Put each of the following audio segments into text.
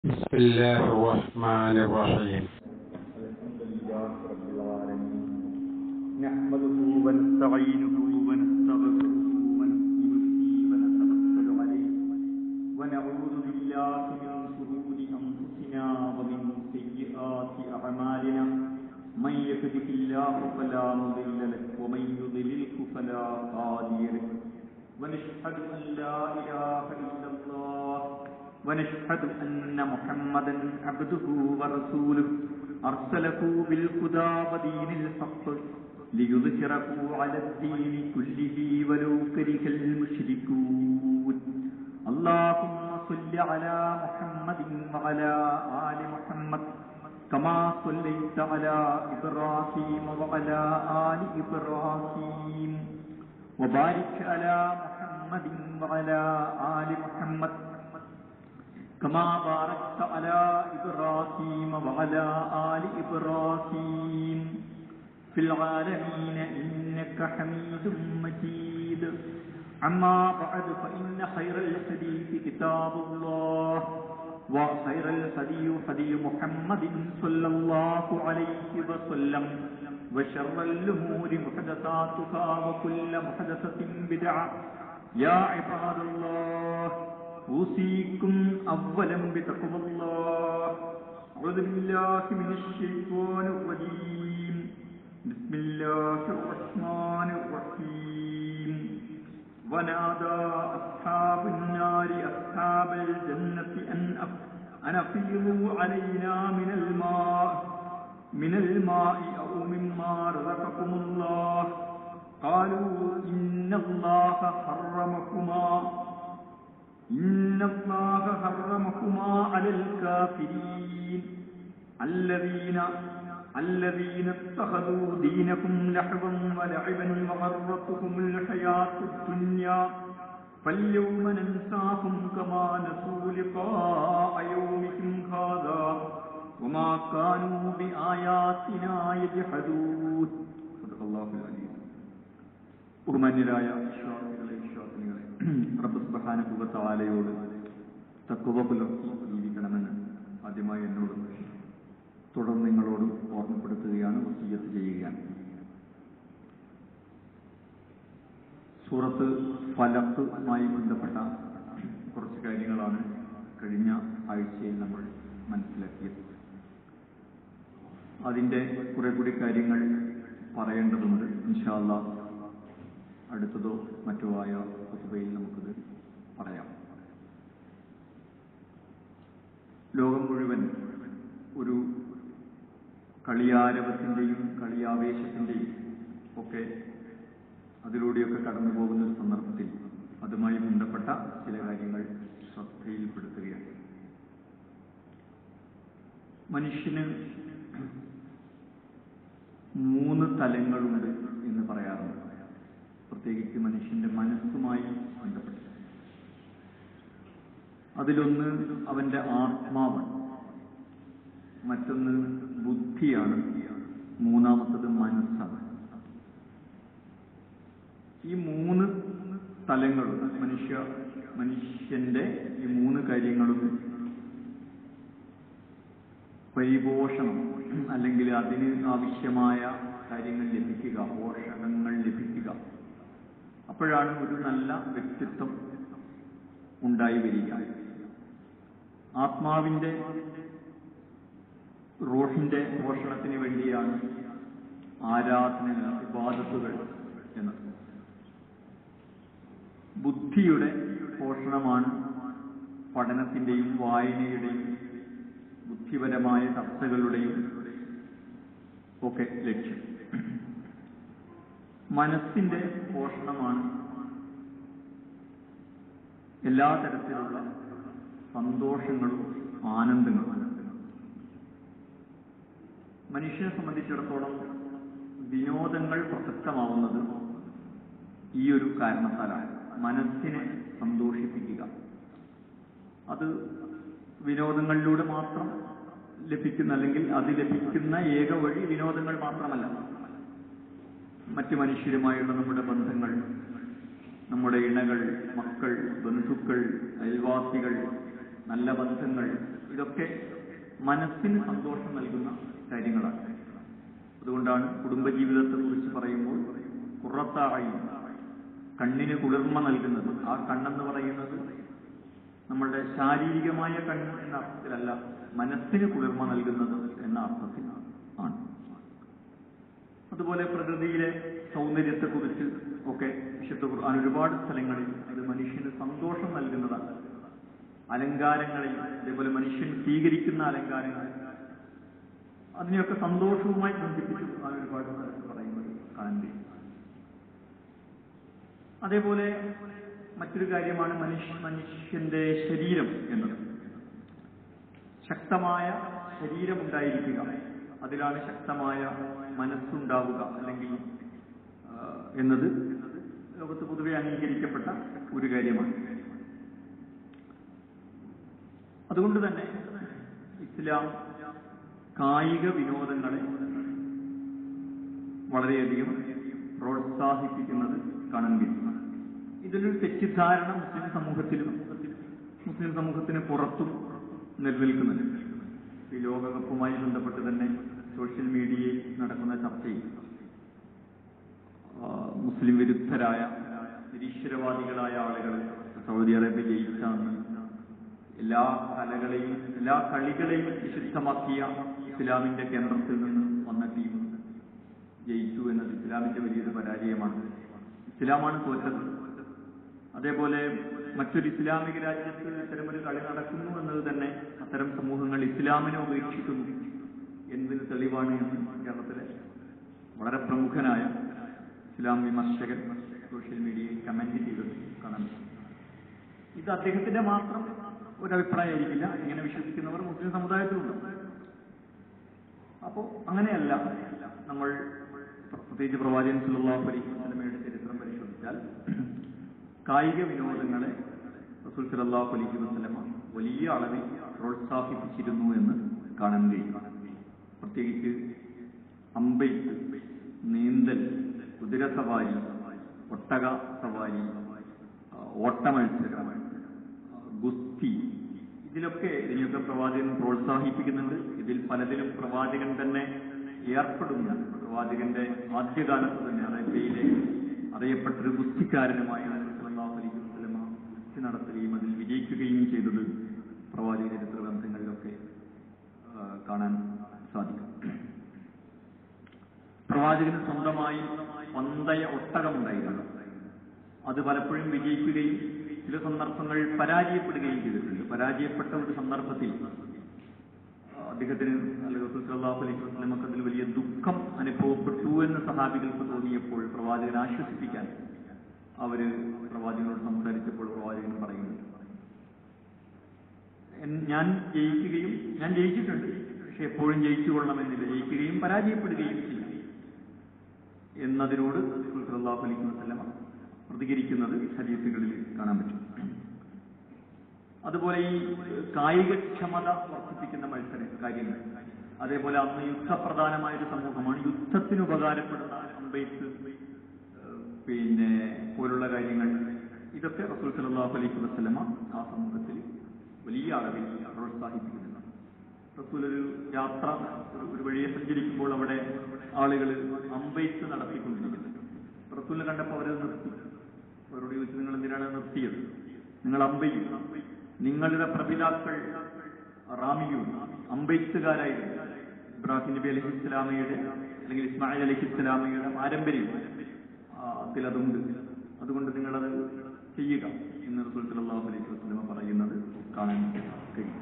بسم الله الرحمن الرحيم الحمد لله رب العالمين نحمده ونستعينه ونستغفره ونؤمن به ونتوكل عليه ونعوذ بالله من شرور انفسنا ومن سيئات اعمالنا من يهده الله فلا مضل له ومن يضلله فلا هادي له ونشهد ان لا اله الا الله ونشهد أن محمدا عبده ورسوله أرسله بالهدى ودين الحق ليظهره على الدين كله ولو كره المشركون اللهم صل على محمد وعلى آل محمد كما صليت على إبراهيم وعلى آل إبراهيم وبارك على محمد وعلى آل محمد كما باركت على إبراهيم وعلى آل إبراهيم في العالمين إنك حميد مجيد أما بعد فإن خير الحديث كتاب الله وخير الهدي هدي محمد صلى الله عليه وسلم وشر الأمور محدثاتها وكل محدثة بدعة يا عباد الله أوصيكم أولا بتقوى الله أعوذ بالله من الشيطان الرجيم بسم الله الرحمن الرحيم ونادى أصحاب النار أصحاب الجنة أن أن أفيضوا علينا من الماء من الماء أو مما رزقكم الله قالوا إن الله حرمكما إن الله حرمكما على الكافرين الذين الذين اتخذوا دينكم لحظا ولعبا وغرتهم الحياة الدنيا فاليوم ننساهم كما نسوا لقاء يومهم هذا وما كانوا بآياتنا يجحدون صدق الله العليم ബഹുമാന്യരായ വിശ്വാസികളെ വിശ്വാസികളെ റബ്ബ് സുബ്ഹാനഹുവതആലയോട് തഖ്വ പുലർത്തി ജീവിക്കണമെന്ന് ആദ്യമായി എന്നോട് തുടർന്ന് നിങ്ങളോട് ഓർമ്മപ്പെടുത്തുകയാണ് വസീയത്ത് ചെയ്യുകയാണ് സൂറത്ത് ഫലത്തുമായി ബന്ധപ്പെട്ട കുറച്ച് കാര്യങ്ങളാണ് കഴിഞ്ഞ ആഴ്ചയിൽ നമ്മൾ മനസ്സിലാക്കിയത് അതിന്റെ കുറെ കൂടി കാര്യങ്ങൾ പറയേണ്ടതുണ്ട് ഇൻഷാല്ല അടുത്തതോ മറ്റോ ആയ കുത്തുബയിൽ നമുക്കത് പറയാം ലോകം മുഴുവൻ ഒരു കളിയാരവത്തിന്റെയും കളിയാവേശത്തിന്റെയും ഒക്കെ അതിലൂടെയൊക്കെ കടന്നു പോകുന്ന ഒരു സന്ദർഭത്തിൽ അതുമായി ബന്ധപ്പെട്ട ചില കാര്യങ്ങൾ ശ്രദ്ധയിൽപ്പെടുത്തുകയാണ് മനുഷ്യന് മൂന്ന് തലങ്ങളുണ്ട് എന്ന് പറയാറുണ്ട് പ്രത്യേകിച്ച് മനുഷ്യന്റെ മനസ്സുമായി ബന്ധപ്പെട്ട് അതിലൊന്ന് അവന്റെ ആത്മാവാണ് മറ്റൊന്ന് ബുദ്ധിയാണ് മൂന്നാമത്തത് മനസ്സാണ് ഈ മൂന്ന് തലങ്ങളും മനുഷ്യ മനുഷ്യന്റെ ഈ മൂന്ന് കാര്യങ്ങളും പരിപോഷണം അല്ലെങ്കിൽ അതിന് ആവശ്യമായ കാര്യങ്ങൾ ലഭിക്കുക പോഷകങ്ങൾ ലഭിക്കുക അപ്പോഴാണ് ഒരു നല്ല വ്യക്തിത്വം ഉണ്ടായി വരിക ആത്മാവിന്റെ റോഹിന്റെ പോഷണത്തിന് വേണ്ടിയാണ് ആരാധനകൾ വിവാദത്തുകൾ എന്നത് ബുദ്ധിയുടെ പോഷണമാണ് പഠനത്തിന്റെയും വായനയുടെയും ബുദ്ധിപരമായ ചർച്ചകളുടെയും ഒക്കെ ലക്ഷ്യം മനസ്സിന്റെ പോഷണമാണ് എല്ലാ തരത്തിലുള്ള സന്തോഷങ്ങളും ആനന്ദങ്ങളും മനുഷ്യനെ സംബന്ധിച്ചിടത്തോളം വിനോദങ്ങൾ പ്രസക്തമാവുന്നത് ഈ ഒരു കാരണത്താലാണ് മനസ്സിനെ സന്തോഷിപ്പിക്കുക അത് വിനോദങ്ങളിലൂടെ മാത്രം ലഭിക്കുന്ന അല്ലെങ്കിൽ അത് ലഭിക്കുന്ന ഏക വഴി വിനോദങ്ങൾ മാത്രമല്ല മറ്റു മനുഷ്യരുമായുള്ള നമ്മുടെ ബന്ധങ്ങൾ നമ്മുടെ ഇണകൾ മക്കൾ ബന്ധുക്കൾ അയൽവാസികൾ നല്ല ബന്ധങ്ങൾ ഇതൊക്കെ മനസ്സിന് സന്തോഷം നൽകുന്ന കാര്യങ്ങളാണ് അതുകൊണ്ടാണ് കുടുംബജീവിതത്തെ കുറിച്ച് പറയുമ്പോൾ കുറത്തായി കണ്ണിന് കുളിർമ നൽകുന്നത് ആ കണ്ണെന്ന് പറയുന്നത് നമ്മളുടെ ശാരീരികമായ കണ്ണ് എന്ന അർത്ഥത്തിലല്ല മനസ്സിന് കുളിർമ നൽകുന്നത് എന്ന അർത്ഥത്തിൽ ആണ് അതുപോലെ പ്രകൃതിയിലെ സൗന്ദര്യത്തെക്കുറിച്ച് ഒക്കെ വിശുദ്ധ ഖുർആൻ ഒരുപാട് സ്ഥലങ്ങളിൽ അത് മനുഷ്യന് സന്തോഷം നൽകുന്നതാണ് അലങ്കാരങ്ങളിൽ അതേപോലെ മനുഷ്യൻ സ്വീകരിക്കുന്ന അലങ്കാരങ്ങൾ അതിനെയൊക്കെ സന്തോഷവുമായി ബന്ധിപ്പിച്ച് ഖുർആൻ ഒരുപാട് സ്ഥലത്ത് പറയുന്നത് കാണാൻ കഴിയും അതേപോലെ മറ്റൊരു കാര്യമാണ് മനുഷ്യ മനുഷ്യന്റെ ശരീരം എന്നത് ശക്തമായ ശരീരമുണ്ടായിരിക്കുക അതിലാണ് ശക്തമായ മനസ്സുണ്ടാവുക അല്ലെങ്കിൽ ആ, എന്നത് ലോകത്ത് പൊതുവെ അംഗീകരിക്കപ്പെട്ട ഒരു കാര്യമാണ് അതുകൊണ്ട് തന്നെ ഇസ്ലാം കായിക വിനോദങ്ങളെ വളരെയധികം പ്രോത്സാഹിപ്പിക്കുന്നത് കാണാൻ കഴിയും ഇതിലൊരു തെറ്റിദ്ധാരണ മുസ്ലിം സമൂഹത്തിലും മുസ്ലിം സമൂഹത്തിന് പുറത്തും നിലനിൽക്കുന്നുണ്ട് ഈ ലോകകപ്പുമായി ബന്ധപ്പെട്ട് തന്നെ സോഷ്യൽ മീഡിയയിൽ നടക്കുന്ന ചർച്ചയിൽ ആ, മുസ്ലിം വിരുദ്ധരായ നിരീശ്വരവാദികളായ ആളുകൾ സൗദി അറേബ്യ ജയിച്ചാന്ന് എല്ലാ കലകളെയും എല്ലാ കളികളെയും വിശുദ്ധമാക്കിയ ഇസ്ലാമിന്റെ കേന്ദ്രത്തിൽ നിന്ന് വന്ന ടീം ജയിച്ചു എന്നത് ഇസ്ലാമിന്റെ വലിയൊരു പരാജയമാണ് ഇസ്ലാമാണ് തോറ്റത് അതേപോലെ മറ്റൊരു ഇസ്ലാമിക രാജ്യത്ത് ഇത്തരമൊരു കളി നടക്കുന്നു എന്നത് തന്നെ അത്തരം സമൂഹങ്ങൾ ഇസ്ലാമിനെ ഉപേക്ഷിക്കുന്നു എന്നതിന് തെളിവാണ് എന്ന് കേരളത്തിലെ വളരെ പ്രമുഖനായ ഇസ്ലാം വിമർശകൻ സോഷ്യൽ മീഡിയയിൽ കമന്റ് ചെയ്തത് കാണാൻ പറ്റും. ഇത് അദ്ദേഹത്തിന്റെ മാത്രം ഒരു അഭിപ്രായമായിരിക്കില്ല ഇങ്ങനെ വിശ്വസിക്കുന്നവർ മുസ്ലിം സമുദായത്തിലുണ്ട് അപ്പോ അങ്ങനെയല്ല നമ്മൾ പ്രത്യേകിച്ച് പ്രവാചകൻ സല്ലല്ലാഹു അലൈഹി വസല്ലമയുടെ ചരിത്രം പരിശോധിച്ചാൽ കായിക വിനോദങ്ങളെ റസൂൽ സല്ലല്ലാഹു അലൈഹി വസല്ലമ വലിയ അളവിൽ പ്രോത്സാഹിപ്പിച്ചിരുന്നു എന്ന് കാണാൻ കഴിയും പ്രത്യേകിച്ച് അമ്പെയ്ത്ത് നീന്തൽ കുതിരസവാരി ഒട്ടക സവാരി ആ, ഓട്ടമത്സരം ആ, ഗുസ്തി ഇതിലൊക്കെ ഇതിനെയൊക്കെ പ്രവാചകൻ പ്രോത്സാഹിപ്പിക്കുന്നുണ്ട് ഇതിൽ പലതിലും പ്രവാചകൻ തന്നെ ഏർപ്പെടുന്നുണ്ട് പ്രവാചകന്റെ ആദ്യകാലത്ത് തന്നെ അറേബ്യയിലെ അറിയപ്പെട്ടൊരു ഗുസ്തിക്കാരനുമായ സല്ലല്ലാഹു അലൈഹി വസല്ലമ ഗുസ്തി നടത്തുകയും അതിൽ വിജയിക്കുകയും ചെയ്തത് പ്രവാചക ചരിത്ര ഗ്രന്ഥങ്ങളിലൊക്കെ ആ, കാണാൻ സാധിക്കും പ്രവാചകന് സ്വന്തമായി പന്തയ ഒട്ടകമുണ്ടായിരുന്നു അത് പലപ്പോഴും വിജയിക്കുകയും ചില സന്ദർഭങ്ങൾ പരാജയപ്പെടുകയും ചെയ്തിട്ടുണ്ട് പരാജയപ്പെട്ട ഒരു സന്ദർഭത്തിൽ ആ, അദ്ദേഹത്തിന് അല്ലെങ്കിൽ റസൂൽ സല്ലല്ലാഹു അലൈഹി വസല്ലമക്ക് അതിൽ വലിയ ദുഃഖം അനുഭവപ്പെട്ടു എന്ന് സഹാബികൾക്ക് തോന്നിയപ്പോൾ പ്രവാചകനെ ആശ്വസിപ്പിക്കാൻ അവര് പ്രവാചകനോട് സംസാരിച്ചപ്പോൾ പ്രവാചകൻ പറയുന്നുണ്ട് എൻ- ഞാൻ ജയിക്കുകയും ഞാൻ ജയിച്ചിട്ടുണ്ട് പക്ഷെ എപ്പോഴും ജയിച്ചു കൊള്ളണമെന്നില്ല ജയിക്കുകയും പരാജയപ്പെടുകയും ചെയ്യും എന്നതിനോട് റസൂൽ സല്ലല്ലാഹു അലൈഹി വസല്ലമ പ്രതികരിക്കുന്നത് ഹദീസുകളിൽ കാണാൻ പറ്റും അതുപോലെ ഈ കായികക്ഷമത വർദ്ധിപ്പിക്കുന്ന മത്സര കാര്യങ്ങൾ അതേപോലെ അന്ന് യുദ്ധപ്രധാനമായ ഒരു സമൂഹമാണ് യുദ്ധത്തിന് ഉപകാരപ്പെടുന്ന അമ്പെയ്ത്ത് ഏഹ്, പിന്നെ പോലുള്ള കാര്യങ്ങൾ ഇതൊക്കെ റസൂൽ സല്ലല്ലാഹു അലൈഹി വസല്ലമ ആ സമൂഹത്തിൽ വലിയ അളവിൽ പ്രോത്സാഹിപ്പിക്കുന്നുണ്ട് റസൂൽ ഒരു യാത്ര ഒരു- ഒരു വഴിയെ സഞ്ചരിക്കുമ്പോൾ അവിടെ ആളുകൾ അമ്പെയ്ത്ത് നടത്തിക്കൊണ്ടിരിക്കുന്നുണ്ട് റസൂലിനെ കണ്ടപ്പോൾ അവരത് നിർത്തി അവരോട് ചോദിച്ചു നിങ്ങൾ എന്തിനാണ് നിർത്തിയത് നിങ്ങൾ അമ്പെയ്യും നിങ്ങളുടെ പ്രപിതാക്കൾ റാമിയും അമ്പെയ്ത്തുകാരായിരുന്നു ഇബ്രാഹിം നബി അലഹി ഇസ്ലാമയുടെ അല്ലെങ്കിൽ ഇസ്മായിൽ അലഹി ഇസ്ലാമയുടെ പാരമ്പര്യം ആ, അതിലതുണ്ട് അതുകൊണ്ട് നിങ്ങളത് ചെയ്യുക എന്ന് റസൂൽ സല്ലല്ലാഹു അലൈഹി വസല്ലമ പറയുന്നത് കാണാൻ കഴിയും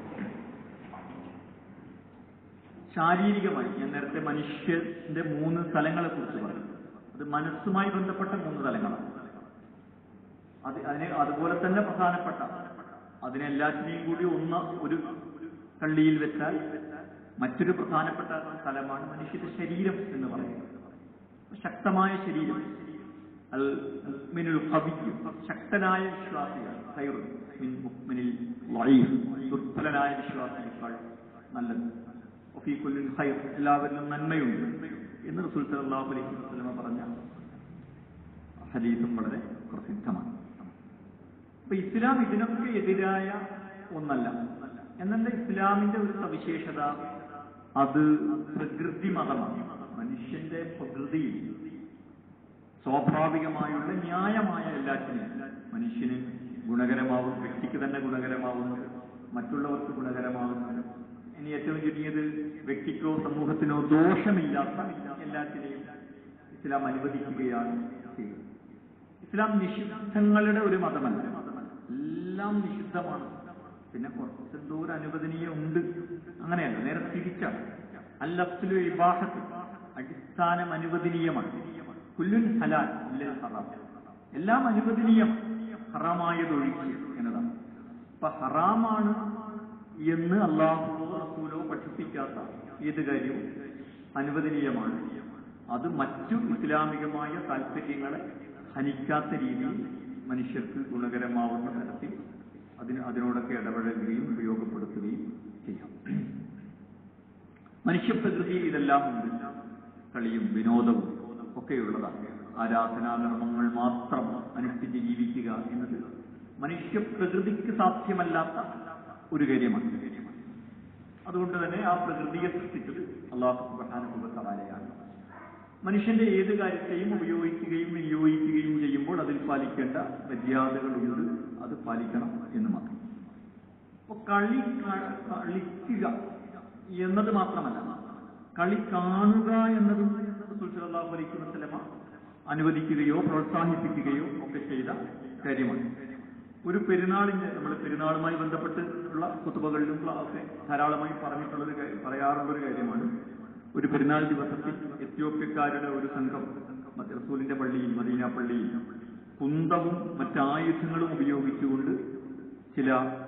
ശാരീരികമായി ഞാൻ നേരത്തെ മനുഷ്യന്റെ മൂന്ന് തലങ്ങളെ കുറിച്ച് പറഞ്ഞു അത് മനസ്സുമായി ബന്ധപ്പെട്ട മൂന്ന് തലങ്ങളാണ് അത് അതിനെ അതുപോലെ തന്നെ പ്രധാനപ്പെട്ട അതിനെല്ലാത്തിനെയും കൂടി ഒന്ന് ഒരു കള്ളിയിൽ വെച്ചാൽ മറ്റൊരു പ്രധാനപ്പെട്ട തലമാണ് മനുഷ്യന്റെ ശരീരം എന്ന് പറയുന്നത് ശക്തമായ ശരീരം അൽ മുഅ്മിനുൽ ഖവിയ്യ് ശക്തനായ വിശ്വാസികൾ ഖൈറുൻ മിൻ മുഅ്മിനിൽ ളഈഫ് ദുർബലനായ വിശ്വാസിയേക്കാൾ നല്ലത് വഫീ കുല്ലിൻ ഖൈർ എല്ലാവരിലും നന്മയുണ്ട് എന്ന് റസൂൽ സല്ലല്ലാഹു അലൈഹി വസല്ലമ പറഞ്ഞ ഹദീസും വളരെ പ്രസിദ്ധമാണ് അപ്പൊ ഇസ്ലാം ഇതിനൊക്കെ എതിരായ ഒന്നല്ല എന്നാൽ ഇസ്ലാമിന്റെ ഒരു സവിശേഷത അത് പ്രകൃതി മതമാണ് മനുഷ്യന്റെ പ്രകൃതിയിൽ സ്വാഭാവികമായുള്ള ന്യായമായ എല്ലാറ്റിനും മനുഷ്യന് ഗുണകരമാവും വ്യക്തിക്ക് തന്നെ ഗുണകരമാവുന്നത് മറ്റുള്ളവർക്ക് ഗുണകരമാവുന്നത് ഇനി ഏറ്റവും ചുരുങ്ങിയത് വ്യക്തിക്കോ സമൂഹത്തിനോ ദോഷമില്ലാത്ത എല്ലാറ്റിനെയും ഇസ്ലാം അനുവദിക്കുകയാണ് ചെയ്യുന്നത് ഇസ്ലാം നിഷിദ്ധങ്ങളുടെ ഒരു മതമല്ല എല്ലാം നിഷിദ്ധമാണ് പിന്നെ കുറച്ചെന്തോ ഒരു അനുവദനീയം ഉണ്ട് അങ്ങനെയല്ല നേരെ തിരിച്ചാണ് അല്ലഫ്ലു ഇബാഹത്ത് അടിസ്ഥാനം അനുവദനീയമാണ് കുല്ലുൻ ഹലാൽ ഇല്ല ഹറാം എല്ലാം അനുവദനീയം ഹറാമായതൊഴിച്ച് എന്നതാണ് അപ്പൊ ഹറാമാണ് എന്ന് അള്ളാഹുവോ റസൂലോ പഠിപ്പിക്കാത്ത ഏത് കാര്യവും അനുവദനീയമാണ് അത് മറ്റു ഇസ്ലാമികമായ താല്പര്യങ്ങളെ ഹനിക്കാത്ത രീതിയിൽ മനുഷ്യർക്ക് ഗുണകരമാവുന്ന തരത്തിൽ അതിന് അതിനോടൊക്കെ ഇടപഴകുകയും ഉപയോഗപ്പെടുത്തുകയും ചെയ്യാം മനുഷ്യപ്രകൃതിയിൽ ഇതെല്ലാം ഉണ്ട് കളിയും വിനോദവും ഒക്കെയുള്ളതാണ് ആരാധനാകർമ്മങ്ങൾ മാത്രം അനുഷ്ഠിച്ച് ജീവിക്കുക എന്നത് മനുഷ്യപ്രകൃതിക്ക് സാധ്യമല്ലാത്ത ഒരു കാര്യമാണ് അതുകൊണ്ട് തന്നെ ആ പ്രകൃതിയെ സൃഷ്ടിച്ചത് അള്ളാഹു സുബാനുഭവത്താലയാണ് മനുഷ്യന്റെ ഏത് കാര്യത്തെയും ഉപയോഗിക്കുകയും വിനിയോഗിക്കുകയും ചെയ്യുമ്പോൾ അതിൽ പാലിക്കേണ്ട മര്യാദകളുണ്ട് അത് പാലിക്കണം എന്ന് മാത്രം അപ്പൊ കളി ക- കളിക്കുക എന്നത് മാത്രമല്ല കളി കാണുക എന്നതും റസൂൽ സല്ലല്ലാഹു അലൈഹി വസല്ലമ അനുവദിക്കുകയോ പ്രോത്സാഹിപ്പിക്കുകയോ ഒക്കെ ചെയ്ത കാര്യമാണ് ഒരു പെരുന്നാളിന്റെ നമ്മൾ പെരുന്നാളുമായി ബന്ധപ്പെട്ട് ഉള്ള കുത്തുബകളിലും ഒക്കെ ധാരാളമായി പറഞ്ഞിട്ടുള്ള ഒരു കാര്യം- പറയാറുള്ള ഒരു കാര്യമാണ് ഒരു പെരുന്നാൾ ദിവസത്തിൽ എത്യോപ്യക്കാരുടെ ഒരു സംഘം മറ്റേ റസൂലിന്റെ പള്ളിയിൽ മദീന പള്ളിയിൽ കുന്തവും മറ്റായുധങ്ങളും ഉപയോഗിച്ചുകൊണ്ട് ചില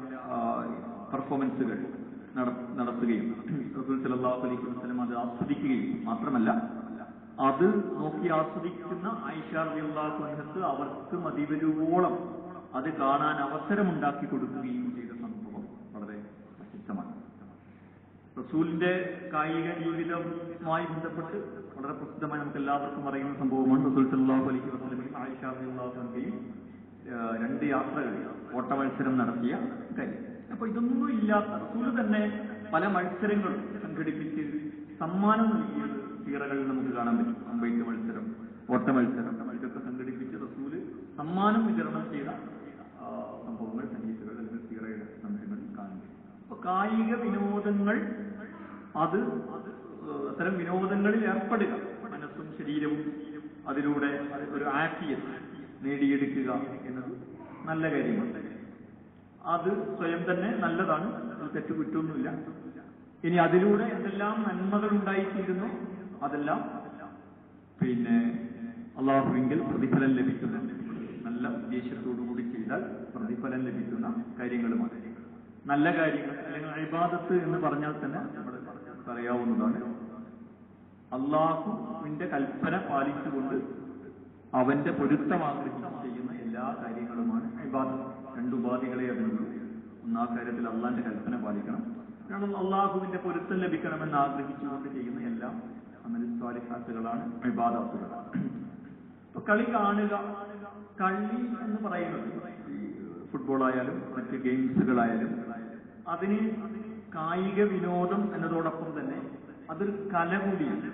പെർഫോമൻസുകൾ നടത്തുകയും റസൂൽ സല്ലല്ലാഹു അലൈഹി വസല്ലം അത് ആസ്വദിക്കുകയും മാത്രമല്ല അത് നോക്കി ആസ്വദിക്കുന്ന ആയിഷ റളിയല്ലാഹു അൻഹക്ക് അവർക്ക് മതിവരുവോളം അത് കാണാൻ അവസരമുണ്ടാക്കി കൊടുക്കുകയും ചെയ്ത സംഭവം വളരെ പ്രസിദ്ധമാണ് റസൂലിന്റെ കായിക ജീവിതവുമായി ബന്ധപ്പെട്ട് വളരെ പ്രസിദ്ധമായി നമുക്ക് എല്ലാവർക്കും അറിയുന്ന സംഭവമാണ് റസൂൽ സല്ലല്ലാഹു അലൈഹി വസല്ലമയും ആയിഷ റളിയല്ലാഹു അൻഹയും ഏഹ്, രണ്ട് യാത്രകൾ ഓട്ടമത്സരം നടത്തിയ കാര്യം അപ്പൊ ഇതൊന്നും ഇല്ലാത്ത റസൂൽ തന്നെ പല മത്സരങ്ങളും സംഘടിപ്പിച്ച് സമ്മാനം നൽകിയത് സീറകളിൽ നമുക്ക് കാണാൻ പറ്റും അമ്പെയ്ത്ത് മത്സരം ഓട്ട മത്സരം ഇതൊക്കെ സംഘടിപ്പിച്ച് റസൂല് സമ്മാനം വിതരണം ചെയ്ത ആ, സംഭവങ്ങൾ സംഗീതകൾ അല്ലെങ്കിൽ സീറയുടെ സംശയങ്ങളിൽ കാണാൻ പറ്റും അപ്പൊ കായിക വിനോദങ്ങൾ അത് ഏഹ്, അത്തരം വിനോദങ്ങളിൽ ഏർപ്പെടുക മനസ്സും ശരീരവും അതിലൂടെ ഒരു ആക്ടിയസ് നേടിയെടുക്കുക എന്നത് നല്ല കാര്യമാണ് അത് സ്വയം തന്നെ നല്ലതാണ് അതിൽ തെറ്റുകുറ്റൊന്നുമില്ല ഇനി അതിലൂടെ എന്തെല്ലാം നന്മകൾ ഉണ്ടായിത്തീരുന്നു അതെല്ലാം പിന്നെ അള്ളാഹുവിങ്കിൽ പ്രതിഫലം ലഭിക്കുന്ന നല്ല ഉദ്ദേശത്തോടു കൂടി ചെയ്താൽ പ്രതിഫലം ലഭിക്കുന്ന കാര്യങ്ങളുമാണ് നല്ല കാര്യങ്ങൾ അല്ലെങ്കിൽ അഴിബാദത്ത് എന്ന് പറഞ്ഞാൽ തന്നെ നമ്മൾ പറയാവുന്നതാണ് അള്ളാഹുവിന്റെ കൽപ്പന പാലിച്ചുകൊണ്ട് അവന്റെ പൊരുത്തം ആഗ്രഹിച്ച് ചെയ്യുന്ന എല്ലാ കാര്യങ്ങളുമാണ് ഇബാദത്ത് രണ്ട് ഉപാധികളെ അതിനുള്ളൂ ഒന്നാം കാര്യത്തിൽ അള്ളാന്റെ കൽപ്പന പാലിക്കണം കാരണം അള്ളാഹുവിന്റെ പൊരുത്തം ലഭിക്കണമെന്ന് ആഗ്രഹിച്ചുകൊണ്ട് ചെയ്യുന്ന എല്ലാം അമൽ സ്വാലിഹാത്തുകളാണ് ഇബാദത്തുകളാണ് ഇപ്പൊ കളി കാണുക കളി എന്ന് പറയുന്നത് ഈ ഫുട്ബോൾ ആയാലും മറ്റ് ഗെയിംസുകളായാലും അതിന് കായിക വിനോദം എന്നതോടൊപ്പം തന്നെ അതൊരു കല കൂടിയാണ്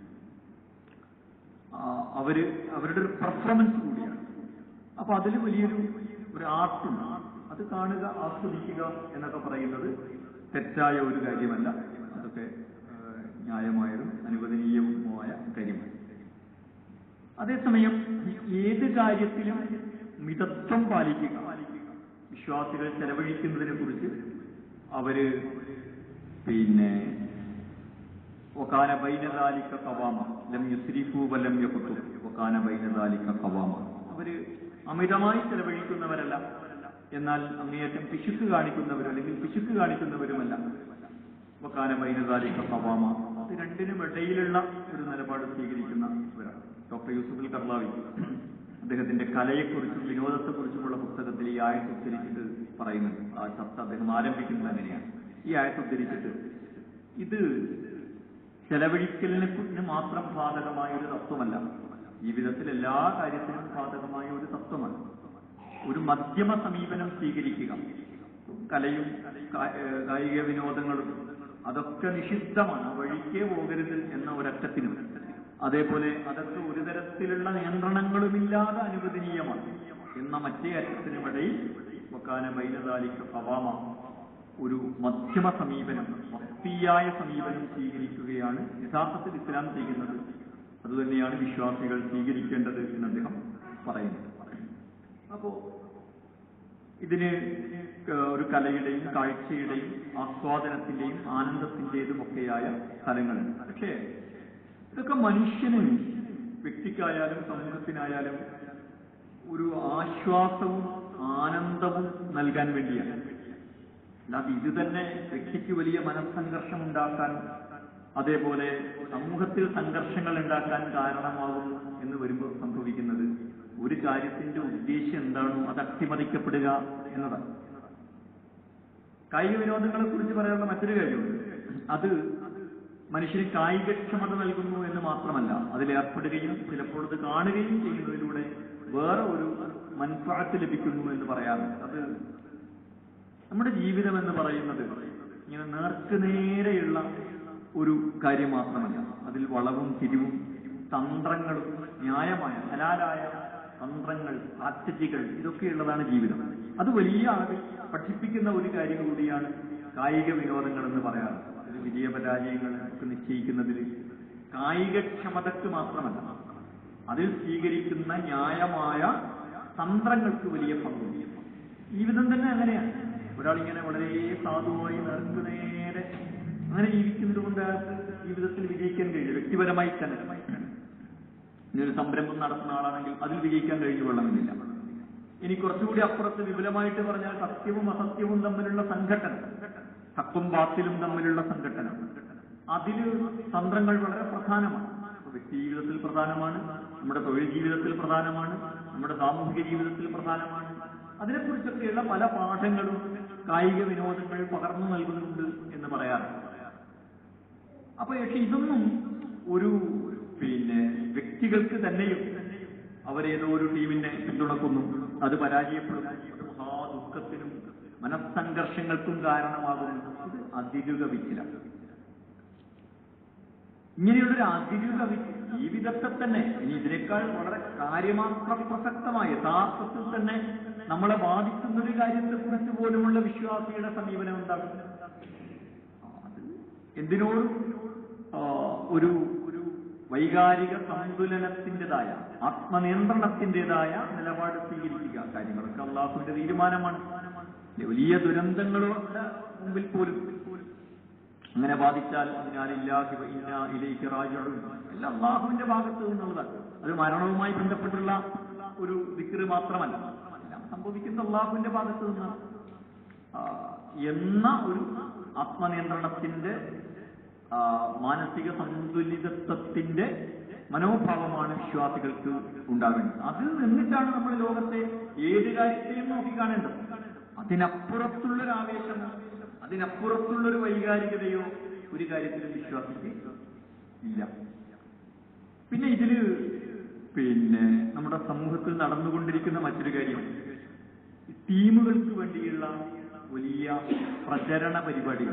ആ, അവര് അവരുടെ ഒരു പെർഫോമൻസ് കൂടിയാണ് അപ്പൊ അതിൽ വലിയൊരു ഒരു ആർട്ടുണ്ട് അത് കാണുക ആസ്വദിക്കുക എന്നൊക്കെ പറയുന്നത് തെറ്റായ ഒരു കാര്യമല്ല അതൊക്കെ ആ, ന്യായമായതും അനുവദനീയവുമായ കാര്യമാണ് അതേസമയം ഏത് കാര്യത്തിലും മിതത്വം പാലിക്കുക വിശ്വാസികൾ ചെലവഴിക്കുന്നതിനെ കുറിച്ച് അവര് പിന്നെ വക്കാന ബൈനദാലിക്ക കവാമ ലം യുസ്രിഫു വലം യഖ്തു വക്കാന ബൈനദാലിക്ക കവാമ അവര് അമിതമായി ചെലവഴിക്കുന്നവരല്ല എന്നാൽ അങ്ങേയറ്റം പിശുക്ക് കാണിക്കുന്നവരും അല്ലെങ്കിൽ പിശുക്ക് കാണിക്കുന്നവരുമല്ല വക്കാന ബൈനദാലിക്ക കവാമ അത് രണ്ടിനും ഇടയിലുള്ള ഒരു നിലപാട് സ്വീകരിക്കുന്നവരാണ് ഡോക്ടർ യൂസുഫുൽ കർലാവി അദ്ദേഹത്തിന്റെ കലയെക്കുറിച്ചും വിനോദത്തെക്കുറിച്ചുമുള്ള പുസ്തകത്തിൽ ഈ ആയത്ത് ഉദ്ധരിച്ചിട്ട് പറയുന്നുണ്ട് ആ ചർച്ച അദ്ദേഹം ആരംഭിക്കുന്നത് അങ്ങനെയാണ് ഈ ആയത്ത് ഉദ്ധരിച്ചിട്ട് ഇത് ചെലവഴിക്കലിനെ കുറിച്ച് മാത്രം ബാധകമായ ഒരു തത്വമല്ല ജീവിതത്തിൽ എല്ലാ കാര്യത്തിനും ബാധകമായ ഒരു തത്വമല്ല ഒരു മധ്യമ സമീപനം സ്വീകരിക്കുക കലയും കാ- ഏഹ് കായിക വിനോദങ്ങളും അതൊക്കെ നിഷിദ്ധമാണ് ആ വഴിക്കേ പോകരുത് എന്ന ഒരറ്റത്തിനും അതേപോലെ അതൊക്കെ ഒരു തരത്തിലുള്ള നിയന്ത്രണങ്ങളുമില്ലാതെ അനുവദനീയമാണ് എന്ന മറ്റേ അറ്റത്തിനും ഇടയിൽ വക്കാന ബൈനദാലിക്ക് പവാമ ഒരു മധ്യമ സമീപനം വക്തിയായ സമീപനം സ്വീകരിക്കുകയാണ് യഥാർത്ഥത്തിൽ ഇസ്ലാം ചെയ്യുന്നത് അതുതന്നെയാണ് വിശ്വാസികൾ സ്വീകരിക്കേണ്ടത് എന്ന് അദ്ദേഹം പറയുന്നത് അപ്പോ ഇതിന് ഏഹ് ഒരു കലയുടെയും കാഴ്ചയുടെയും ആസ്വാദനത്തിന്റെയും ആനന്ദത്തിന്റേതും ഒക്കെയായ സ്ഥലങ്ങളുണ്ട് പക്ഷേ ഇതൊക്കെ മനുഷ്യന് വ്യക്തിക്കായാലും സമൂഹത്തിനായാലും ഒരു ആശ്വാസവും ആനന്ദവും നൽകാൻ വേണ്ടിയാണ് അല്ലാതെ ഇത് തന്നെ വ്യക്തിക്ക് വലിയ മനസ്സംഘർഷം ഉണ്ടാക്കാൻ അതേപോലെ സമൂഹത്തിൽ സംഘർഷങ്ങൾ ഉണ്ടാക്കാൻ കാരണമാകുന്നു എന്ന് വരുമ്പോൾ സംഭവിക്കുന്നത് ഒരു കാര്യത്തിന്റെ ഉദ്ദേശം എന്താണോ അത് അട്ടിമറിക്കപ്പെടുക എന്നതാണ് കായിക വിനോദങ്ങളെ കുറിച്ച് പറയാനുള്ള മറ്റൊരു കാര്യമുണ്ട് അത് മനുഷ്യന് കായികക്ഷമത നൽകുന്നു എന്ന് മാത്രമല്ല അതിലേർപ്പെടുകയും ചിലപ്പോൾ അത് കാണുകയും ചെയ്യുന്നതിലൂടെ വേറെ ഒരു മൻഫാത്ത് ലഭിക്കുന്നു എന്ന് പറയാറുണ്ട് അത് നമ്മുടെ ജീവിതം എന്ന് പറയുന്നത് ഇങ്ങനെ നേർക്ക് നേരെയുള്ള ഒരു കാര്യം മാത്രമല്ല അതിൽ വളവും തിരിവും തന്ത്രങ്ങളും ന്യായമായ ഹലാലായ തന്ത്രങ്ങൾ സ്ട്രാറ്റജികൾ ഇതൊക്കെയുള്ളതാണ് ജീവിതം അത് വലിയ അളവിൽ പഠിപ്പിക്കുന്ന ഒരു കാര്യം കൂടിയാണ് കായിക വിനോദങ്ങൾ എന്ന് പറയാറ് അത് വിജയപരാജയങ്ങൾ ഒക്കെ നിശ്ചയിക്കുന്നതിൽ കായികക്ഷമതക്ക് മാത്രമല്ല അതിൽ സ്വീകരിക്കുന്ന ന്യായമായ തന്ത്രങ്ങൾക്ക് വലിയ പങ്കുണ്ട് ജീവിതം തന്നെ അങ്ങനെയാണ് ഒരാളിങ്ങനെ വളരെ സാധുവായി നേർക്ക് നേരെ അങ്ങനെ ജീവിക്കുന്നത് കൊണ്ട് അയാൾക്ക് ജീവിതത്തിൽ വിജയിക്കാൻ കഴിയില്ല വ്യക്തിപരമായി തന്നെ ഇനി ഒരു സംരംഭം നടത്തുന്ന ആളാണെങ്കിൽ അതിൽ വിജയിക്കാൻ കഴിഞ്ഞു കൊള്ളണമെന്നില്ല ഇനി കുറച്ചുകൂടി അപ്പുറത്ത് വിപുലമായിട്ട് പറഞ്ഞാൽ സത്യവും അസത്യവും തമ്മിലുള്ള സംഘട്ടനം ഹക്കും ബാത്തിലും തമ്മിലുള്ള സംഘട്ടനം അതില് തന്ത്രങ്ങൾ വളരെ പ്രധാനമാണ് അപ്പൊ വ്യക്തി ജീവിതത്തിൽ പ്രധാനമാണ് നമ്മുടെ തൊഴിൽ ജീവിതത്തിൽ പ്രധാനമാണ് നമ്മുടെ സാമൂഹിക ജീവിതത്തിൽ പ്രധാനമാണ് അതിനെക്കുറിച്ചൊക്കെയുള്ള പല പാഠങ്ങളും കായിക വിനോദങ്ങൾ പകർന്നു നൽകുന്നുണ്ട് എന്ന് പറയാറുണ്ട് അപ്പൊ പക്ഷെ ഇതൊന്നും ഒരു പിന്നെ വ്യക്തികൾക്ക് തന്നെയും അവരേതോ ഒരു ടീമിനെ പിന്തുണക്കുന്നു അത് പരാജയപ്പെടുന്നു അത് മഹാദുഃഖത്തിനും മനസ്സംഘർഷങ്ങൾക്കും കാരണമാകുന്നു ഇത് അതിരുക വിച്ചില ഇങ്ങനെയുള്ളൊരു അതിരുക വി- ജീവിതത്തെ തന്നെ ഇനി ഇതിനേക്കാൾ വളരെ കാര്യമാത്ര പ്രസക്തമായ യഥാർത്ഥത്തിൽ തന്നെ നമ്മളെ ബാധിക്കുന്ന ഒരു കാര്യത്തെ കുറിച്ച് പോലുമുള്ള വിശ്വാസിയുടെ സമീപനം ഉണ്ടാകും അത് എന്തിനോടും ആ, ഒരു ഒരു വൈകാരിക സന്തുലനത്തിൻ്റെതായ ആത്മനിയന്ത്രണത്തിൻ്റെതായ നിലപാട് സ്വീകരിക്കുക കാര്യങ്ങളൊക്കെ അള്ളാഹുവിന്റെ തീരുമാനമാണ് വലിയ ദുരന്തങ്ങളുടെ മുമ്പിൽ പോലും അങ്ങനെ ബാധിച്ചാൽ അതിനാലില്ലാഹി വ ഇന്നാ ഇലൈഹി റാജിഊൻ എല്ലാം അള്ളാഹുവിന്റെ ഭാഗത്ത് നിന്നുള്ളതാണ് അത് മരണവുമായി ബന്ധപ്പെട്ടുള്ള ഒരു ദിക്റ് മാത്രമല്ല എല്ലാം സംഭവിക്കുന്ന അള്ളാഹുവിന്റെ ഭാഗത്ത് നിന്നാണ് ആ, എന്ന ഒരു ആത്മനിയന്ത്രണത്തിന്റെ ആ, മാനസിക സന്തുലിതത്വത്തിന്റെ മനോഭാവമാണ് വിശ്വാസികൾക്ക് ഉണ്ടാവേണ്ടത് അതിൽ നിന്നിട്ടാണ് നമ്മൾ ലോകത്തെ ഏത് കാര്യത്തെയും നോക്കിക്കാണേണ്ടത് അതിനപ്പുറത്തുള്ളൊരു ആവേശമോ അതിനപ്പുറത്തുള്ളൊരു വൈകാരികതയോ ഒരു കാര്യത്തിലും വിശ്വാസിക്ക് ഇല്ല പിന്നെ ഇതില് പിന്നെ നമ്മുടെ സമൂഹത്തിൽ നടന്നുകൊണ്ടിരിക്കുന്ന മറ്റൊരു കാര്യം ടീമുകൾക്ക് വേണ്ടിയുള്ള വലിയ പ്രചരണ പരിപാടികൾ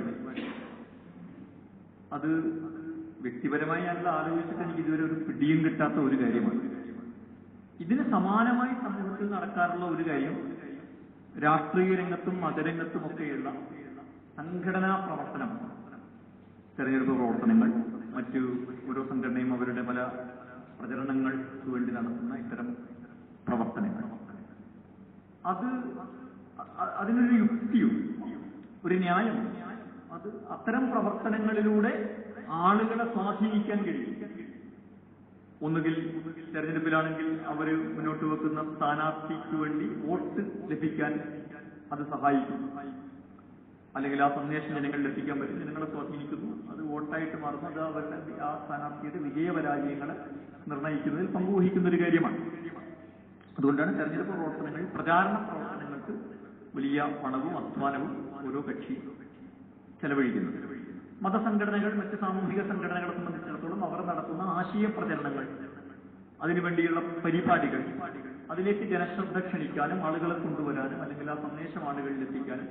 അത് വ്യക്തിപരമായി ഞാനത് ആലോചിച്ചിട്ട് എനിക്ക് ഇതുവരെ ഒരു പിടിയും കിട്ടാത്ത ഒരു കാര്യമാണ് ഇതിന് സമാനമായി സമൂഹത്തിൽ നടക്കാറുള്ള ഒരു കാര്യം രാഷ്ട്രീയ രംഗത്തും മതരംഗത്തും ഒക്കെയുള്ള സംഘടനാ പ്രവർത്തനം തെരഞ്ഞെടുപ്പ് പ്രവർത്തനങ്ങൾ മറ്റു ഓരോ സംഘടനയും അവരുടെ പല പ്രചരണങ്ങൾക്ക് വേണ്ടി നടത്തുന്ന ഇത്തരം പ്രവർത്തനങ്ങൾ അത് അ- അ- അതിനൊരു യുക്തിയും ഒരു ന്യായം അത് അത്തരം പ്രവർത്തനങ്ങളിലൂടെ ആളുകളെ സ്വാധീനിക്കാൻ കഴിയും ഒന്നുകിൽ തെരഞ്ഞെടുപ്പിലാണെങ്കിൽ അവർ മുന്നോട്ട് വെക്കുന്ന സ്ഥാനാർത്ഥിക്ക് വേണ്ടി വോട്ട് ലഭിക്കാൻ അത് സഹായിക്കും അല്ലെങ്കിൽ ആ സന്ദേശം ജനങ്ങളിൽ എത്തിക്കാൻ പറ്റും ജനങ്ങളെ സ്വാധീനിക്കുന്നു അത് വോട്ടായിട്ട് മാറുന്നു അത് അവരുടെ ആ സ്ഥാനാർത്ഥിയുടെ വിജയപരാജയങ്ങളെ നിർണ്ണയിക്കുന്നതിൽ പങ്കുവഹിക്കുന്ന ഒരു കാര്യമാണ് അതുകൊണ്ടാണ് തെരഞ്ഞെടുപ്പ് പ്രവർത്തനങ്ങൾ പ്രചാരണ പ്രവർത്തനങ്ങൾക്ക് വലിയ പണവും അധ്വാനവും ഓരോ കക്ഷി ചെലവഴിക്കുന്നത് മതസംഘടനകൾ മറ്റ് സാമൂഹിക സംഘടനകളെ സംബന്ധിച്ചിടത്തോളം അവർ നടത്തുന്ന ആശയ പ്രചരണങ്ങൾ അതിനുവേണ്ടിയുള്ള പരിപാടികൾ അതിലേക്ക് ജനശ്രദ്ധ ക്ഷണിക്കാനും ആളുകളെ കൊണ്ടുവരാനും അല്ലെങ്കിൽ ആ സന്ദേശം ആളുകളിൽ എത്തിക്കാനും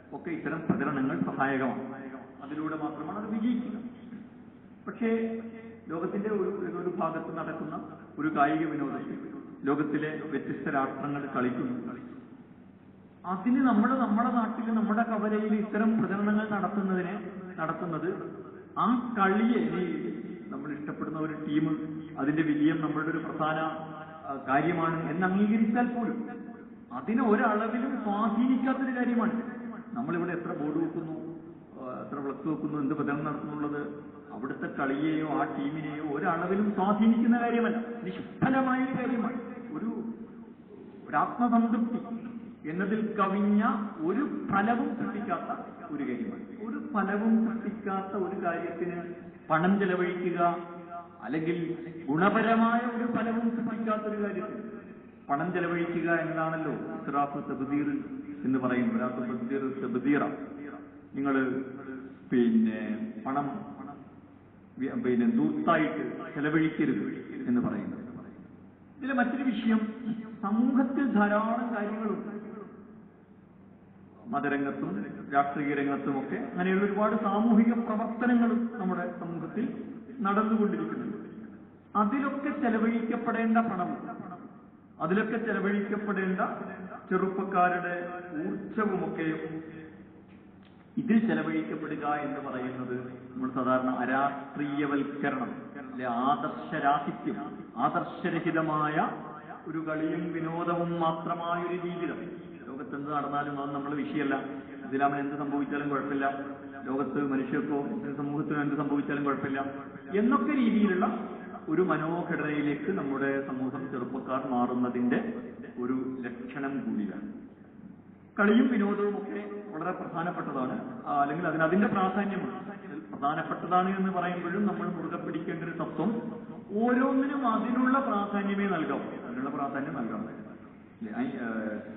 ഒക്കെ ഇത്തരം പ്രചരണങ്ങൾ സഹായകമാണ് അതിലൂടെ മാത്രമാണ് അത് വിജയിക്കുക പക്ഷേ ലോകത്തിന്റെ ഒരു ഒരു ഭാഗത്ത് നടക്കുന്ന ഒരു കായിക വിനോദത്തിൽ ലോകത്തിലെ വ്യത്യസ്ത രാഷ്ട്രങ്ങൾ കളിക്കുന്നു അതിന് നമ്മൾ നമ്മുടെ നാട്ടിൽ നമ്മുടെ കവലയിൽ ഇത്തരം പ്രചരണങ്ങൾ നടത്തുന്നതിനെ നടത്തുന്നത് ആ കളിയെ ഇനി നമ്മൾ ഇഷ്ടപ്പെടുന്ന ഒരു ടീം അതിന്റെ വിജയം നമ്മളുടെ ഒരു പ്രധാന ആ, കാര്യമാണ് എന്ന് അംഗീകരിച്ചാൽ പോലും അതിനെ ഒരളവിലും സ്വാധീനിക്കാത്തൊരു കാര്യമാണ് നമ്മളിവിടെ എത്ര ബോർഡ് വെക്കുന്നു ആ, എത്ര ഫ്ലക്സ് വെക്കുന്നു എന്ത് പ്രചരണം നടത്തുന്നുള്ളത് അവിടുത്തെ കളിയെയോ ആ ടീമിനെയോ ഒരളവിലും സ്വാധീനിക്കുന്ന കാര്യമല്ല നിഷ്ഫലമായ ഒരു കാര്യമാണ് ഒരു ഒരാത്മസംതൃപ്തി എന്നതിൽ കവിഞ്ഞ ഒരു ഫലവും സൃഷ്ടിക്കാത്ത ഒരു കാര്യമാണ് ഒരു ഫലവും സൃഷ്ടിക്കാത്ത ഒരു കാര്യത്തിന് പണം ചെലവഴിക്കുക അല്ലെങ്കിൽ ഗുണപരമായ ഒരു ഫലവും സൃഷ്ടിക്കാത്ത ഒരു കാര്യത്തിന് പണം ചെലവഴിക്കുക എന്നതാണല്ലോ ഇസ്രാഫ് തബ്ദീർ എന്ന് പറയുന്നത് ഒരാൾക്ക് തബ്ദീർ തബ്ദീറ നിങ്ങൾ പിന്നെ പണം വി- പിന്നെ ദൂത്തായിട്ട് ചെലവഴിക്കരുത് എന്ന് പറയുന്നത് ഇതിലെ മറ്റൊരു വിഷയം സമൂഹത്തിൽ ധാരാളം കാര്യങ്ങളുണ്ട് മതരംഗത്തും രാഷ്ട്രീയ രംഗത്തുമൊക്കെ അങ്ങനെയുള്ള ഒരുപാട് സാമൂഹിക പ്രവർത്തനങ്ങളും നമ്മുടെ സമൂഹത്തിൽ നടന്നുകൊണ്ടിരിക്കുന്നുണ്ട് അതിലൊക്കെ ചെലവഴിക്കപ്പെടേണ്ട പണം അതിലൊക്കെ ചെലവഴിക്കപ്പെടേണ്ട ചെറുപ്പക്കാരുടെ ഊർജവുമൊക്കെ ഇതിൽ ചെലവഴിക്കപ്പെടുക എന്ന് പറയുന്നത് നമ്മൾ സാധാരണ അരാഷ്ട്രീയവൽക്കരണം അല്ലെ ആദർശരാഹിത്യം ആദർശരഹിതമായ ഒരു കളിയും വിനോദവും മാത്രമായ ഒരു ജീവിതം ലോകത്ത് എന്ത് നടന്നാലും അത് നമ്മൾ വിഷയമല്ല ഇതിലാമൻ എന്ത് സംഭവിച്ചാലും കുഴപ്പമില്ല ലോകത്ത് മനുഷ്യർക്കോ സമൂഹത്തിനോ എന്ത് സംഭവിച്ചാലും കുഴപ്പമില്ല എന്നൊക്കെ രീതിയിലുള്ള ഒരു മനോഘടനയിലേക്ക് നമ്മുടെ സമൂഹം ചെറുപ്പക്കാർ മാറുന്നതിന്റെ ഒരു ലക്ഷണം കൂടിയാണ് കളിയും വിനോദവും ഒക്കെ വളരെ പ്രധാനപ്പെട്ടതാണ് ആ, അല്ലെങ്കിൽ അതിന് അതിന്റെ പ്രാധാന്യമുണ്ട് അതിൽ പ്രധാനപ്പെട്ടതാണ് എന്ന് പറയുമ്പോഴും നമ്മൾ മുറുകെ പിടിക്കേണ്ട ഒരു തത്വം ഓരോന്നിനും അതിനുള്ള പ്രാധാന്യമേ നൽകാവൂ അതിനുള്ള പ്രാധാന്യം നൽകാം ഇല്ലേ? ഐ, ഏ,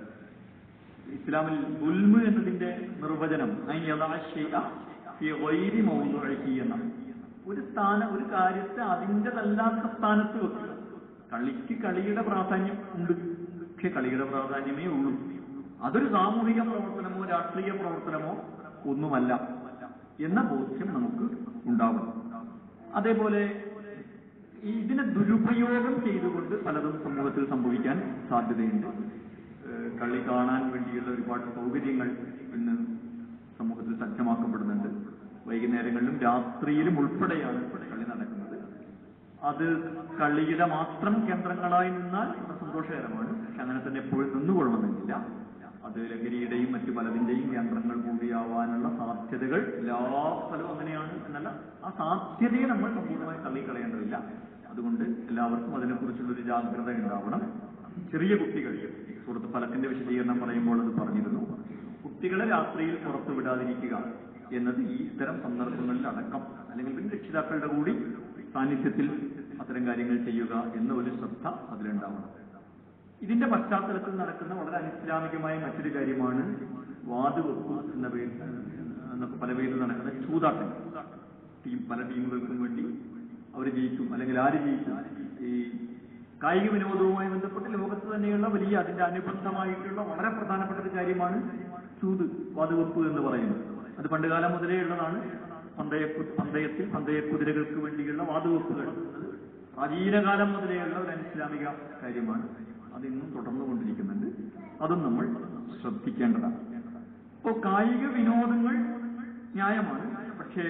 ഇസ്ലാമിൽ ഉൽമ് എന്നതിന്റെ നിർവചനം ഐ യഥാ ശൈഅ ഫി ഗൈരി മൗദുഇഹി എന്നാണ് ഒരു സ്ഥാനം ഒരു കാര്യത്തെ അതിൻ്റെതല്ലാത്ത സ്ഥാനത്ത് വെക്കുക കളിക്ക് കളിയുടെ പ്രാധാന്യം ഉണ്ട് പക്ഷെ കളിയുടെ പ്രാധാന്യമേ ഉള്ളൂ അതൊരു സാമൂഹിക പ്രവർത്തനമോ രാഷ്ട്രീയ പ്രവർത്തനമോ ഒന്നുമല്ല എന്ന ബോധ്യം നമുക്ക് ഉണ്ടാവും അതേപോലെ ഈ ഇതിനെ ദുരുപയോഗം ചെയ്തുകൊണ്ട് പലതും സമൂഹത്തിൽ സംഭവിക്കാൻ സാധ്യതയുണ്ട് ഏഹ് കളി കാണാൻ വേണ്ടിയുള്ള ഒരുപാട് സൗകര്യങ്ങൾ ഇന്ന് സമൂഹത്തിൽ സജ്ജമാക്കപ്പെടുന്നുണ്ട് വൈകുന്നേരങ്ങളിലും രാത്രിയിലും ഉൾപ്പെടെയാണ് കളി നടക്കുന്നത് അത് കളിയുടെ മാത്രം കേന്ദ്രങ്ങളായി നിന്നാൽ അത് സന്തോഷകരമാണ് പക്ഷെ അങ്ങനെ തന്നെ എപ്പോഴും നിന്നുകൊള്ളണമെന്നില്ല അത് ലഹരിയുടെയും മറ്റു പലതിന്റെയും കേന്ദ്രങ്ങൾ കൂടിയാവാനുള്ള സാധ്യതകൾ എല്ലാ സ്ഥലവും അങ്ങനെയാണ് എന്നല്ല ആ സാധ്യതയെ നമ്മൾ സമ്പൂർണ്ണമായി തള്ളിക്കളയേണ്ടതില്ല അതുകൊണ്ട് എല്ലാവർക്കും അതിനെക്കുറിച്ചുള്ള ഒരു ജാഗ്രത ഉണ്ടാവണം ചെറിയ കുട്ടികൾ സുഹൃത്ത് ഫലത്തിന്റെ വിശദീകരണം പറയുമ്പോൾ അത് പറഞ്ഞിരുന്നു കുട്ടികളെ രാത്രിയിൽ പുറത്തു വിടാതിരിക്കുക എന്നത് ഈ ഇത്തരം സന്ദർഭങ്ങളിൽ അടക്കം അല്ലെങ്കിൽ പിന്നെ രക്ഷിതാക്കളുടെ കൂടി സാന്നിധ്യത്തിൽ അത്തരം കാര്യങ്ങൾ ചെയ്യുക എന്ന ഒരു ശ്രദ്ധ അതിലുണ്ടാവണം ഇതിന്റെ പശ്ചാത്തലത്തിൽ നടക്കുന്ന വളരെ അനിസ്ലാമികമായ മറ്റൊരു കാര്യമാണ് വാതുവെപ്പ് എന്ന പേര് എന്നൊക്കെ പല പേരിൽ നടക്കുന്ന ചൂതാട്ടം ടീം പല ടീമുകൾക്കും വേണ്ടി അവർ ജയിക്കും അല്ലെങ്കിൽ ആര് ജയിക്കും ഈ കായിക വിനോദവുമായി ബന്ധപ്പെട്ട് ലോകത്ത് തന്നെയുള്ള വലിയ അതിന്റെ അനുബന്ധമായിട്ടുള്ള വളരെ പ്രധാനപ്പെട്ട ഒരു കാര്യമാണ് ചൂത് വാതുവെപ്പ് എന്ന് പറയുന്നത് അത് പണ്ടുകാലം മുതലേ ഉള്ളതാണ് പന്തയ പന്തയത്തിൽ പന്തയ കുതിരകൾക്ക് വേണ്ടിയുള്ള വാതുവെപ്പുകൾ അത് പ്രാചീനകാലം മുതലേയുള്ള ഒരു അനിസ്ലാമിക കാര്യമാണ് അത് ഇന്നും തുടർന്നുകൊണ്ടിരിക്കുന്നുണ്ട് അതും നമ്മൾ ശ്രദ്ധിക്കേണ്ടതാണ് ഇപ്പോൾ കായിക വിനോദങ്ങൾ ന്യായമാണ് പക്ഷേ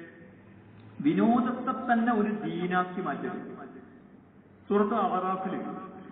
വിനോദത്തെ തന്നെ ഒരു ദീനാക്കി മാറ്റരുത് സുഹൃത്ത് അവറാഫില്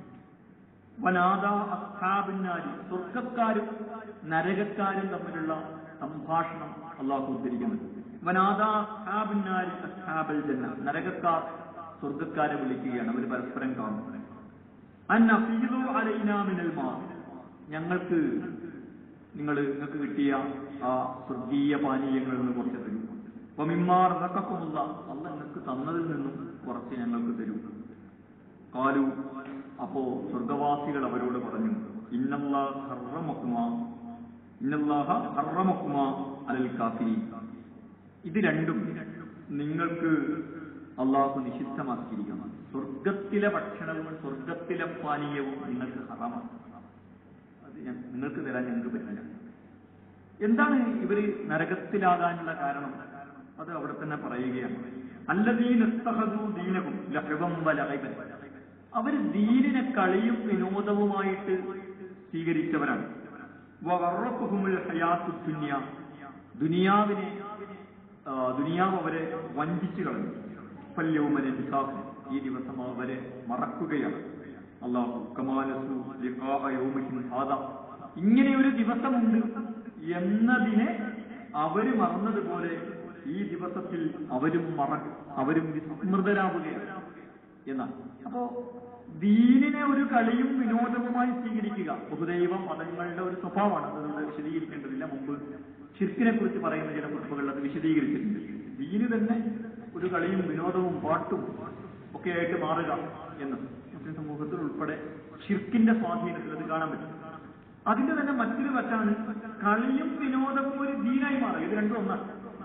വനാദ അസ്ഹാബിന്നാരി സ്വർഗക്കാരും നരകക്കാരും തമ്മിലുള്ള സംഭാഷണം അള്ളാഹു ഉദ്ധരിക്കുന്നത് വനാദ അസ്ഹാബിന്നാരി അസ്ഹാബൽ ജന്ന നരകക്കാർ സ്വർഗക്കാരെ വിളിക്കുകയാണ് അവർ പരസ്പരം കാണുന്നത് അന്നഫീദു അലൈനാ മിനൽ മാ ഞങ്ങൾക്ക് നിങ്ങൾ നിങ്ങൾക്ക് കിട്ടിയ ആ സ്വർഗീയ പാനീയങ്ങളിൽ നിന്ന് കുറച്ച് തരൂ വമിമാർ റക്കക്കുമുള്ള അല്ല നിങ്ങൾക്ക് തന്നതിൽ നിന്നും കുറച്ച് ഞങ്ങൾക്ക് തരൂ കാലു അപ്പോ സ്വർഗവാസികൾ അവരോട് പറഞ്ഞു ഇന്നല്ലാഹ ഹർറമക്കുമാ ഇന്നല്ലാഹ ഹർറമക്കുമാ അലൽ കാഫിരി ഇത് രണ്ടും നിങ്ങൾക്ക് അള്ളാഹു നിഷിദ്ധമാക്കിയിരിക്കണം സ്വർഗത്തിലെ ഭക്ഷണവും സ്വർഗത്തിലെ പാനീയവും നിങ്ങൾക്ക് ഹറാമാണ് അത് ഞ- നിങ്ങൾക്ക് തരാൻ ഞങ്ങൾക്ക് പറ്റില്ല എന്താണ് ഇവര് നരകത്തിലാകാനുള്ള കാരണം അത് അവിടെ തന്നെ പറയുകയാണ് അല്ലദീനസ്തഹദൂ ദീനകും ലഹബം വലഹൈബൻ അവര് ദീനിനെ കളിയും വിനോദവുമായിട്ട് സ്വീകരിച്ചവരാണ് വറക്കുഹുമുൽ ഹയാത്തു ദുനിയ ദുനിയാവിനെ ആ, ദുനിയാവ് അവരെ വഞ്ചിച്ചു കളഞ്ഞു ഫല്യവുമനെ നിസാഖ് ഈ ദിവസം അവരെ മറക്കുകയാണ് അള്ളാഹു കമാലസു ലിഖാഅ യൗമിഹിം ഹാദാ ഇങ്ങനെ ഒരു ദിവസമുണ്ട് എന്നതിനെ അവര് മറന്നതുപോലെ ഈ ദിവസത്തിൽ അവരും മറ അവരും വിസ്മൃതരാവുകയാണ് എന്നാണ് അപ്പോ ദീനിനെ ഒരു കളിയും വിനോദവുമായി സ്വീകരിക്കുക ബഹുദൈവ മതങ്ങളുടെ ഒരു സ്വഭാവമാണ് അത് നമ്മൾ വിശദീകരിക്കേണ്ടതില്ല മുമ്പ് ഷിർക്കിനെ കുറിച്ച് പറയുന്ന ചില കുറിപ്പുകളിൽ അത് വിശദീകരിച്ചിട്ടുണ്ട് ദീന് തന്നെ ഒരു കളിയും വിനോദവും പാട്ടും ഒക്കെ ആയിട്ട് മാറുക എന്ന് മുസ്ലിം സമൂഹത്തിൽ ഉൾപ്പെടെ ഷിർക്കിന്റെ സ്വാധീനത്തിൽ അത് കാണാൻ പറ്റും അതിന്റെ തന്നെ മറ്റൊരു വശമാണ് കളിയും വിനോദവും ഒരു ദീനായി മാറുക ഇത് രണ്ടും ഒന്നാണ്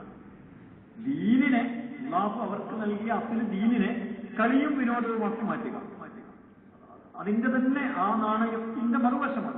ദീനിനെ അള്ളാഹു അവർക്ക് നൽകിയ അസിന് ദീനിനെ കളിയും വിനോദവുമാക്കി മാറ്റുക അതിന്റെ തന്നെ ആ നാണയത്തിന്റെ മറുവശമാണ്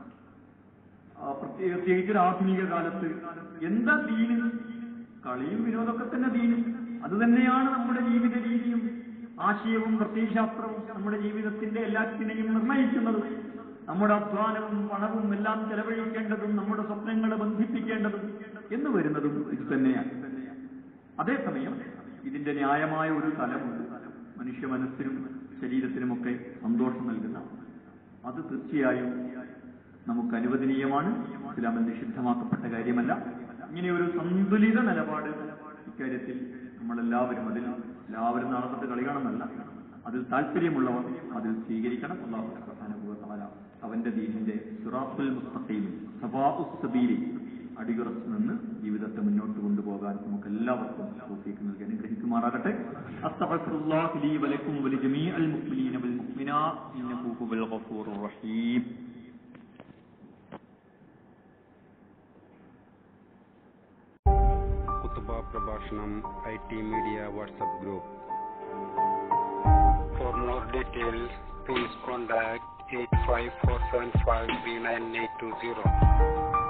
ആ പ്രത്യേക- പ്രത്യേകിച്ച് ഒരു ആധുനിക കാലത്ത് എന്താ ദീന് കളിയും വിനോദമൊക്കെ തന്നെ ദീനും അത് തന്നെയാണ് നമ്മുടെ ജീവിത രീതിയും ആശയവും പ്രത്യയശാസ്ത്രവും നമ്മുടെ ജീവിതത്തിന്റെ എല്ലാത്തിനെയും നിർണയിക്കുന്നതും നമ്മുടെ അധ്വാനവും പണവും എല്ലാം ചെലവഴിക്കേണ്ടതും നമ്മുടെ സ്വപ്നങ്ങളെ ബന്ധിപ്പിക്കേണ്ടതും എന്ന് വരുന്നതും ഇത് തന്നെയാണ് അതേസമയം ഇതിന്റെ ന്യായമായ ഒരു തലമുണ്ട് മനുഷ്യ മനസ്സിനും ശരീരത്തിനുമൊക്കെ സന്തോഷം നൽകുന്ന അത് തീർച്ചയായും നമുക്ക് അനുവദനീയമാണ് ഇസ്ലാമിൽ നിഷിദ്ധമാക്കപ്പെട്ട കാര്യമല്ല ഇങ്ങനെ ഒരു സന്തുലിത നിലപാട് ഇക്കാര്യത്തിൽ നമ്മളെല്ലാവരും അതിൽ എല്ലാവരും നാളത്തെ കളി കാണുന്നല്ല അതിൽ താല്പര്യമുള്ളവർ അതിൽ സ്വീകരിക്കണം അള്ളാഹു സുബ്ഹാനഹു അവന്റെ ദീനിന്റെ സുറാത്തുൽ മുസ്തഖീം സവാഉസ് സബീലി അടിയുറച്ചു നിന്ന് ജീവിതത്തെ മുന്നോട്ട് കൊണ്ടുപോകാൻ നമുക്ക് എല്ലാവർക്കും തൗഫീഖ് നൽകി അനുഗ്രഹിക്കുമാറാകട്ടെ അസ്തഗ്ഫിറുല്ലാഹി ലീ വലക്കും വലി ജമീഅൽ മുഅ്മിനീന വൽ മുഅ്മിനാത്ത് ഇന്നഹു ഹുവൽ ഗഫൂറുർ റഹീം കുത്തുബ പ്രഭാഷണം I T media WhatsApp group For more details, please contact 85475 3980.